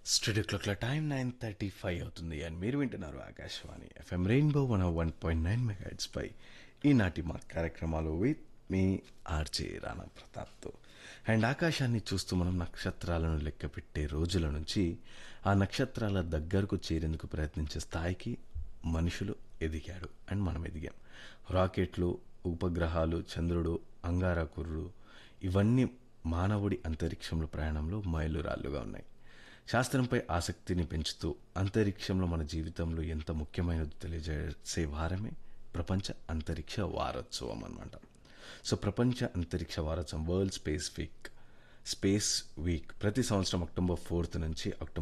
studio క్లాక్ల time nine thirty five అవుతుంది and మీరు వింటున్నారు Akashvani FM rainbow one one point nine megahertz పై ఈనాటి మా కార్యక్రమాలు విత్ మీ ఆర్జే రాణా ప్రతాప్తో అండ్ ఆకాశాన్ని చూస్తూ మనం నక్షత్రాలను లెక్క పెట్టే రోజుల నుంచి ఆ నక్షత్రాల దగ్గరకు చేరేందుకు ప్రయత్నించే స్థాయికి మనుషులు ఎదిగాడు అండ్ మనం ఎదిగాం రాకెట్లు ఉపగ్రహాలు చంద్రుడు అంగారకుర్రు ఇవన్నీ మానవుడి అంతరిక్షంలో ప్రయాణంలో మైలురాళ్లుగా ఉన్నాయి శాస్త్రంపై ఆసక్తిని పెంచుతూ అంతరిక్షంలో మన జీవితంలో ఎంత ముఖ్యమైనదో తెలియజేసే వారమే ప్రపంచ అంతరిక్ష వారోత్సవం అన్నమాట సో ప్రపంచ అంతరిక్ష వారోత్సవం world space week space week ప్రతి సంవత్సరం అక్టోబర్ ఫోర్త్ నుంచి అక్టోబర్